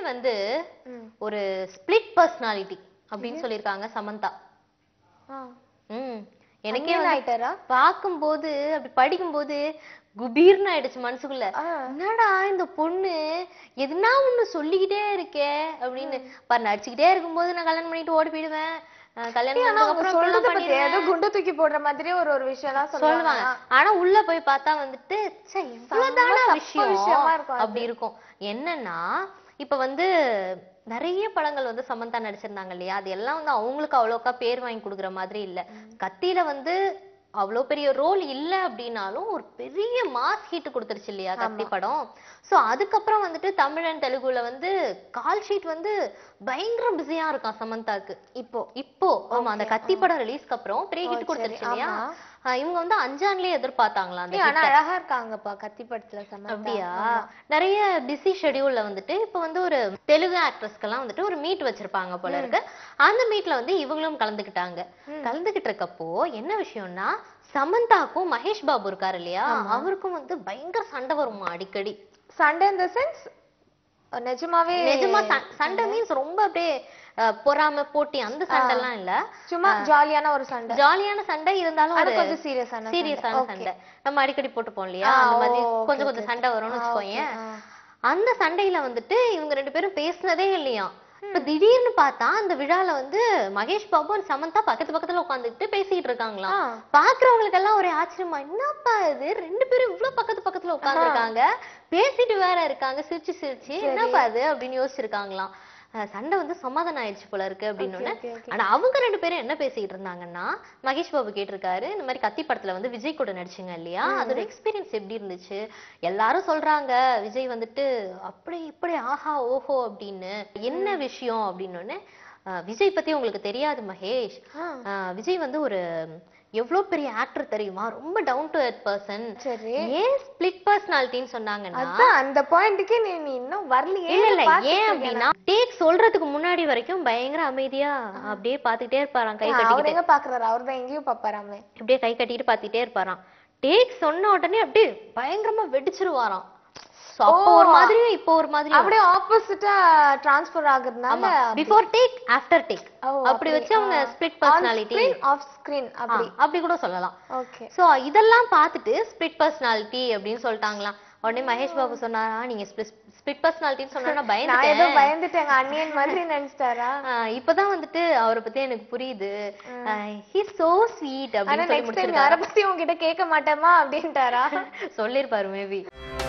வந்து ம். ஒரு ஸ்பிளிட் பர்சனாலிட்டி அப்படின்னு சொல்லியிருக்காங்க சமந்தா ஆ. ம் எனக்கே அங்கேயே வந்து ஆயிட்டாரா பார்க்கும்போது அப்படி படிக்கும்போது குபீர்னு ஆயிடுச்சு மனசுக்குள்ள ஆ. என்னடா இந்த பொண்ணு எதுனா ஒண்ணு சொல்லிக்கிட்டே இருக்கே அப்படின்னு பாரு நடிச்சுக்கிட்டே இருக்கும்போது நான் கல்யாணம் பண்ணிட்டு ஓடி போயிடுவேன் அஹ் கல்யாணம் ஆனா அவங்க பண்ணதுக்கு சொல்றத அப்புறம் பத்தி ஏதோ குண்டு தூக்கி போடுற மாதிரியே ஒரு ஒரு விஷயம் எல்லாம் சொல்லுவாங்க சொல்லுவாங்க ஆனா உள்ள போய் பார்த்தா வந்துட்டு ச்சே இவ்வளவுதானா சப்ப விஷயம் விஷயமா இருக்கும் அது. அப்படி இருக்கும் என்னன்னா இப்ப வந்து நிறைய படங்கள் வந்து சமந்தா நடிச்சிருந்தாங்க இல்லையா அது எல்லாம் வந்து அவங்களுக்கு அவ்வளோக்கா பேர் வாங்கி கொடுக்குற மாதிரி இல்ல கத்தியில வந்து அவ்வளோ பெரிய ரோல் இல்ல அப்படின்னாலும் ஒரு பெரிய மாஸ் ஹிட் கொடுத்துருச்சு இல்லையா கத்தி படம் சோ அதுக்கப்புறம் வந்துட்டு தமிழ் அண்ட் தெலுங்குல வந்து கால் ஷீட் வந்து பயங்கர பிஸியா இருக்கான் சமந்தாக்கு இப்போ இப்போ ஆமா அந்த கத்தி படம் ரிலீஸ்க்கு அப்புறம் பெரிய ஓ, ஹிட் சரி, கொடுத்துருச்சு இல்லையா ஆமா. ஆஹ் இவங்க வந்து அஞ்சான்லயே எதிர்பார்த்தாங்களா அந்த ஏய், ஆனா hit-அ. அழகா இருக்காங்கப்பா கத்தி படத்துல சமந்தா அப்படியா நிறைய பிஸி ஷெட்யூல்ல வந்துட்டு இப்ப வந்து ஒரு தெலுங்கு ஆக்ட்ரஸ்க்கெல்லாம் வந்துட்டு ஒரு மீட் வச்சிருப்பாங்க போல இருக்கு அந்த மீட்ல வந்து இவங்களும் கலந்துக்கிட்டாங்க கலந்துகிட்டு இருக்கப்போ என்ன விஷயம்னா சமந்தாக்கும் மகேஷ் பாபு இருக்காரு இல்லையா அவருக்கும் வந்து பயங்கர சண்டை வருமா அடிக்கடி சண்டே இந்த சென்ஸ் நிஜமாவே நிஜமா ச- சண்டை மீன்ஸ் ரொம்ப அப்படியே அஹ், பொறாமை போட்டி அந்த சண்டைலாம் இல்ல சும்மா ஜாலியான ஒரு சண்டை ஜாலியான சண்டை இருந்தாலும் அது ஒரு கொஞ்சம் சீரியஸான சீரியஸான சண்டை நம்ம அடிக்கடி போட்டுப்போம் இல்லையா ஆ, அந்த மாதிரி ஓ, okay, கொஞ்சம் கொஞ்சம் okay, சண்டை வரும்னு ஆ, வச்சுக்கோயேன் okay, ஆ. அந்த சண்டையில வந்துட்டு இவங்க ரெண்டு பேரும் பேசுனதே இல்லையா இப்ப திடீர்னு பார்த்தா அந்த விழால வந்து மகேஷ் பாபு and சமந்தா பக்கத்து பக்கத்துல உட்காந்துட்டு பேசிட்டு இருக்காங்களாம் ஆ. பாக்குறவங்களுக்கு எல்லாம் ஒரே ஆச்சரியமா என்னப்பா இது ரெண்டு பேரும் இவ்வளவு பக்கத்து பக்கத்துல உட்கார்ந்திருக்காங்க பேசிட்டு வேற இருக்காங்க சிரிச்சு சிரிச்சு என்னப்பா இது அப்படின்னு யோசிச்சிருக்காங்களாம் அஹ் சண்டை வந்து சமாதானம் ஆயிடுச்சு போல இருக்கு அப்படின்னு உடனே, okay, okay. ஆனா அவங்க ரெண்டு பேரும் என்ன பேசிட்டு இருந்தாங்கன்னா மகேஷ் பாபு கேட்டிருக்காரு இந்த மாதிரி கத்தி படத்துல வந்து விஜய் கூட நடிச்சீங்க இல்லையா அதோட எக்ஸ்பீரியன்ஸ் எப்படி இருந்துச்சு எல்லாரும் சொல்றாங்க விஜய் வந்துட்டு அப்படி இப்படி ஆஹா ஓஹோ அப்படின்னு என்ன விஷயம் அப்படின்னு உடனே, அஹ் விஜய் பத்தி உங்களுக்கு தெரியாது மகேஷ் ஆ. அஹ் விஜய் வந்து ஒரு எவ்வளவு பெரிய ஆக்டர் தெரியுமா ரொம்ப டவுன் டு எர்த் பர்சன் சரி ஏன் ஸ்பிளிட் பர்சனாலிட்டின்னு சொன்னாங்கன்னா அதான் அந்த பாயிண்ட்க்கு நீ நீ இன்னும் வரலையே இல்ல இல்ல பார்த்துட்டு ஏன் இருக்கேன் அப்படின்னா டேக் சொல்றதுக்கு முன்னாடி வரைக்கும் பயங்கர அமைதியா அப்படியே பாத்துக்கிட்டே இருப்பாராம் கை நான். அவர் கட்டிக்கிட்டு எங்க பாக்குறாரு அவர் தான் எங்கேயும் பாப்பாராமே அப்படியே கை கட்டிட்டு பாத்துட்டே இருப்பாராம் டேக் சொன்ன உடனே அப்படியே பயங்கரமா வெடிச்சிருவாராம் So, அப்போ ஒரு மாதிரி இப்போ ஒரு மாதிரி அப்படியே ஆப்போசிட்டா டிரான்ஸ்ஃபர் ஆகுறதுனால பிஃபோர் டேக் ஆஃப்டர் டேக் ஓ, அப்படி வச்சு அவங்க ஸ்பிளிட் பர்சனாலிட்டி ஆஃப் ஸ்கிரீன் அப்படி அப்படி கூட சொல்லலாம் ஓகே சோ இதெல்லாம் பார்த்துட்டு ஸ்பிளிட் பர்சனாலிட்டி அப்படின்னு சொல்லிட்டாங்களாம் உடனே மகேஷ் பாபு சொன்னாரா நீங்க ஸ்பிளிட் பர்சனாலிட்டின்னு சொன்னா நான் பயந்துட்டேன் ஏதோ பயந்துட்டேங்க அண்ணியன் மாதிரி நினைச்சிட்டாரா ஆஹ் இப்பதான் வந்துட்டு அவரை பத்தி எனக்கு புரியுது ஹி சோ ஸ்வீட் ஆனா அப்படின்னு சொல்லி நெக்ஸ்ட் டைம் யார பத்தி உங்ககிட்ட கேட்க மாட்டேமா அப்படின்ட்டாரா முடிச்சிருக்காரு சொல்லிருப்பாரு மேபி